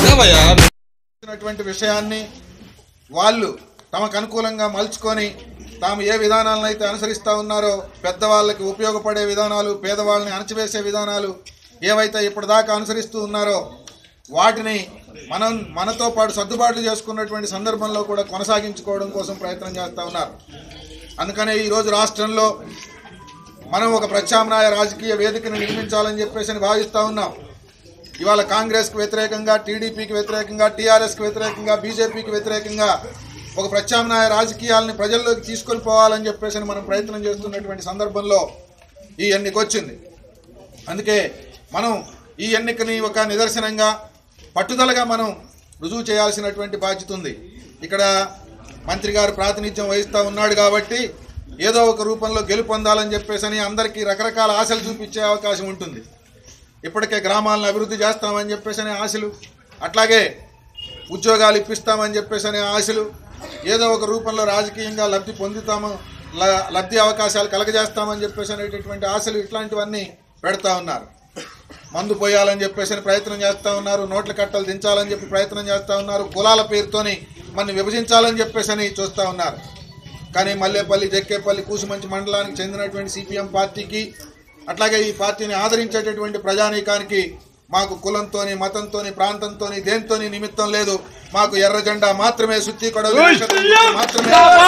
ఇచ్చినటువంటి విషయాన్ని వాళ్ళు తమకు అనుకూలంగా మలుచుకొని తాము ఏ విధానాలను అయితే అనుసరిస్తూ ఉన్నారో పెద్దవాళ్ళకి ఉపయోగపడే విధానాలు పేదవాళ్ళని అణచివేసే విధానాలు ఏవైతే ఇప్పటిదాకా అనుసరిస్తూ ఉన్నారో వాటిని మనం మనతో పాటు సర్దుబాట్లు చేసుకున్నటువంటి సందర్భంలో కూడా కొనసాగించుకోవడం కోసం ప్రయత్నం చేస్తూ ఉన్నారు అందుకనే ఈరోజు రాష్ట్రంలో మనం ఒక ప్రత్యామ్నాయ రాజకీయ వేదికను నిర్మించాలని చెప్పేసి అని భావిస్తూ ఉన్నాం ఇవాళ కాంగ్రెస్కి వ్యతిరేకంగా టీడీపీకి వ్యతిరేకంగా టీఆర్ఎస్కి వ్యతిరేకంగా బీజేపీకి వ్యతిరేకంగా ఒక ప్రత్యామ్నాయ రాజకీయాలని ప్రజల్లోకి తీసుకొని పోవాలని చెప్పేసి అని మనం ప్రయత్నం చేస్తున్నటువంటి సందర్భంలో ఈ ఎన్నిక వచ్చింది అందుకే మనం ఈ ఎన్నికని ఒక నిదర్శనంగా పట్టుదలగా మనం రుజువు చేయాల్సినటువంటి బాధ్యత ఉంది ఇక్కడ మంత్రి గారు ప్రాతినిధ్యం వహిస్తూ ఉన్నాడు కాబట్టి ఏదో ఒక రూపంలో గెలుపొందాలని చెప్పేసి అని అందరికీ రకరకాల ఆశలు చూపించే అవకాశం ఉంటుంది ఇప్పటికే గ్రామాలను అభివృద్ధి చేస్తామని చెప్పేసి అనే ఆశలు అట్లాగే ఉద్యోగాలు ఇప్పిస్తామని చెప్పేసి అనే ఆశలు ఏదో ఒక రూపంలో రాజకీయంగా లబ్ధి పొందుతాము ల- లబ్ధి అవకాశాలు కలగజేస్తామని చెప్పేసి అనేటటువంటి ఆశలు ఇట్లాంటివన్నీ పెడతా ఉన్నారు మందు పోయాలని చెప్పేసి అని ప్రయత్నం చేస్తూ ఉన్నారు నోట్ల కట్టలు దించాలని చెప్పి ప్రయత్నం చేస్తూ ఉన్నారు కులాల పేరుతోని మన విభజించాలని చెప్పేసి అని చూస్తూ ఉన్నారు కానీ మల్లేపల్లి జక్కేపల్లి కూసుమంచి మండలానికి చెందినటువంటి సిపిఎం పార్టీకి అట్లాగే ఈ పార్టీని ఆదరించేటటువంటి ప్రజానీకానికి మాకు కులంతోని మతంతోని ప్రాంతంతోని దేంతోని నిమిత్తం లేదు మాకు ఎర్ర జెండా మాత్రమే సుత్తి కొడవలి నక్షత్రం మాత్రమే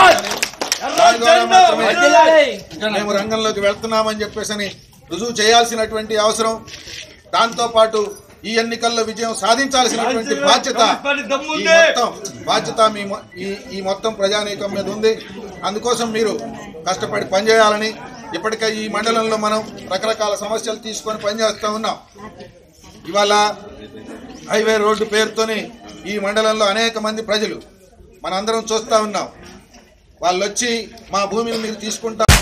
దాని ద్వారా మాత్రమే మేము రంగంలోకి వెళ్తున్నామని చెప్పేసి రుజువు చేయాల్సినటువంటి అవసరం దాంతో పాటు ఈ ఎన్నికల్లో విజయం సాధించాల్సినటువంటి బాధ్యత ఈ మొత్తం బాధ్యత మీ మొ- ఈ ఈ మొత్తం ప్రజానీకం మీద ఉంది అందుకోసం మీరు కష్టపడి పనిచేయాలని ఇప్పటికే ఈ మండలంలో మనం రకరకాల సమస్యలు తీసుకొని పనిచేస్తూ ఉన్నాం ఇవాళ హైవే రోడ్డు పేరుతోని ఈ మండలంలో అనేక మంది ప్రజలు మనందరం చూస్తూ ఉన్నాం వాళ్ళు వచ్చి మా భూమిని మీరు తీసుకుంటా